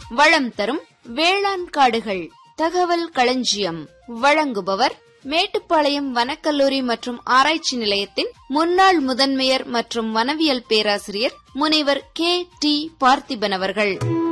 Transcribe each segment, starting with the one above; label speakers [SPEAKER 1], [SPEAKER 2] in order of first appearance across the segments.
[SPEAKER 1] வளம் தரும் வேளாண் காடுகள் தகவல் களஞ்சியம் வழங்குபவர் மேட்டுப்பாளையம் வனக்கல்லூரி மற்றும் ஆராய்ச்சி நிலையத்தின் முன்னாள் முதன்மையர் மற்றும் வனவியல் பேராசிரியர் முனைவர் கே டி பார்த்திபன் அவர்கள்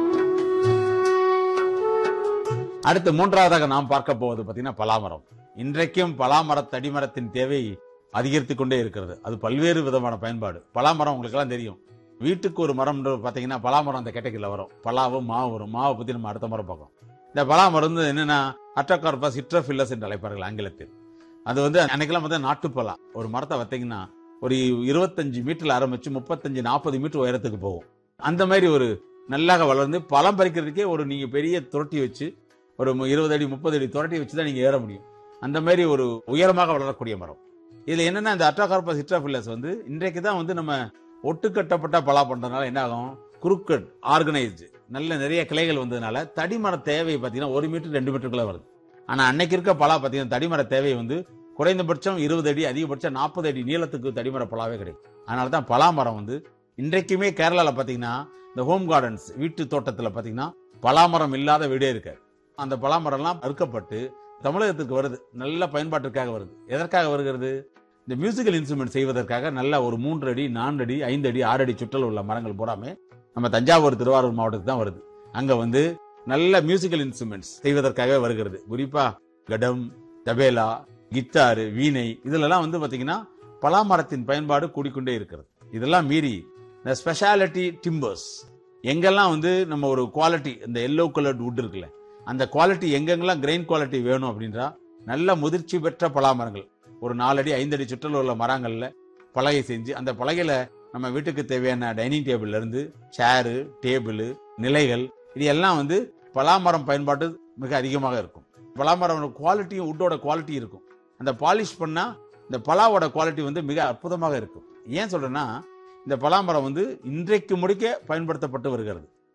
[SPEAKER 2] அடுத்து மூன்றாவதாக நாம் பார்க்க போவது பாத்தீங்கன்னா பலாமரம் இன்றைக்கும் பலாமர தடிமரத்தின் தேவை அதிகரித்துக் கொண்டே இருக்கிறது அது பல்வேறு விதமான பயன்பாடு பலாமரம் உங்களுக்கு எல்லாம் தெரியும் வீட்டுக்கு ஒரு மரம் பாத்தீங்கன்னா பலாமரம் அந்த கேட்டகரியில் வரும் பலாவும் மாவு வரும் மாவை பத்தி நம்ம அடுத்த முறை பார்ப்போம் இந்த பலாமரம் வந்து என்னன்னா அட்டகார்பஸ் இட்ரோஃபில்லஸ் என்று அழைப்பார்கள் ஆங்கிலத்தில் அது வந்து அன்னைக்கெல்லாம் வந்து நாட்டுப்பலா ஒரு மரத்தை வைத்தீங்கன்னா ஒரு இருபத்தஞ்சு மீட்டர்ல ஆரம்பிச்சு முப்பத்தஞ்சு நாற்பது மீட்டர் உயரத்துக்கு போகும் அந்த மாதிரி ஒரு நல்லாக வளர்ந்து பழம் பறிக்கிறதுக்கே ஒரு நீங்க பெரிய துரட்டி வச்சு ஒரு இருபது அடி முப்பது அடி துரட்டி வச்சு தான் நீங்க ஏற முடியும் அந்த மாதிரி ஒரு உயரமாக வளரக்கூடிய மரம் இதுல என்னன்னா இந்த அட்ராகார்பஸ் ஹிட்ராஃபில்லஸ் வந்து இன்றைக்கு தான் வந்து நம்ம ஒட்டுக்கட்டப்பட்ட பலா பண்றதுனால என்ன ஆகும் குறுக்கட் ஆர்கனைஸ்டு நல்ல நிறைய கிளைகள் வந்ததுனால தடிமர தேவை பார்த்தீங்கன்னா ஒரு மீட்டர் ரெண்டு மீட்டருக்குள்ள வருது ஆனா அன்னைக்கு இருக்க பலா பார்த்தீங்கன்னா தடிமர தேவை வந்து குறைந்தபட்சம் இருபது அடி அதிகபட்சம் நாற்பது அடி நீளத்துக்கு தடிமர பலாவே கிடைக்கும் அதனால தான் பலா மரம் வந்து இன்றைக்குமே கேரளால பாத்தீங்கன்னா இந்த ஹோம் கார்டன்ஸ் வீட்டு தோட்டத்துல பாத்தீங்கன்னா பலாமரம் இல்லாத வீடே இருக்கு அந்த பலாமரம்லாம் அறுக்கப்பட்டு தமிழகத்துக்கு வருது நல்ல பயன்பாட்டிற்காக வருது எதற்காக வருகிறது இந்த மியூசிக்கல் இன்ஸ்ட்ருமெண்ட் செய்வதற்காக நல்ல ஒரு மூன்று அடி நான்கு அடி ஐந்து அடி ஆறு அடி சுற்றல் உள்ள மரங்கள் பூராமே நம்ம தஞ்சாவூர் திருவாரூர் மாவட்டத்துக்கு தான் வருது அங்க வந்து நல்ல மியூசிக்கல் இன்ஸ்ட்ருமெண்ட்ஸ் செய்வதற்காகவே வருகிறது குறிப்பா கடம் தபேலா கித்தாரு வீணை இதுலலாம் வந்து பாத்தீங்கன்னா பலாமரத்தின் பயன்பாடு கூடிக்கொண்டே இருக்கிறது இதெல்லாம் மீறி இந்த ஸ்பெஷாலிட்டி டிம்பர்ஸ் எங்கெல்லாம் வந்து நம்ம ஒரு குவாலிட்டி இந்த எல்லோ கலர்ட் வுட் இருக்குல்ல அந்த குவாலிட்டி எங்கெங்கெல்லாம் கிரெயின் குவாலிட்டி வேணும் அப்படின்றா நல்ல முதிர்ச்சி பெற்ற பலாமரங்கள் ஒரு நாலடி ஐந்தடி சுற்றல் உள்ள மரங்கள்ல பலகை செஞ்சு அந்த பலகையில நம்ம வீட்டுக்கு தேவையான டைனிங் டேபிள்ல இருந்து சேரு டேபிள் நிலைகள் இது எல்லாம் வந்து பலாமரம் பயன்பாடு மிக அதிகமாக இருக்கும் பலாமரம் குவாலிட்டியும் வுட்டோட குவாலிட்டி இருக்கும் அந்த பாலிஷ் பண்ணா இந்த பலாவோட குவாலிட்டி வந்து மிக அற்புதமாக இருக்கும் ஏன் சொல்றேன்னா இந்த பலாமரம் வந்து இன்றைக்கு முடிக்க பயன்படுத்தப்பட்டு வருகிறது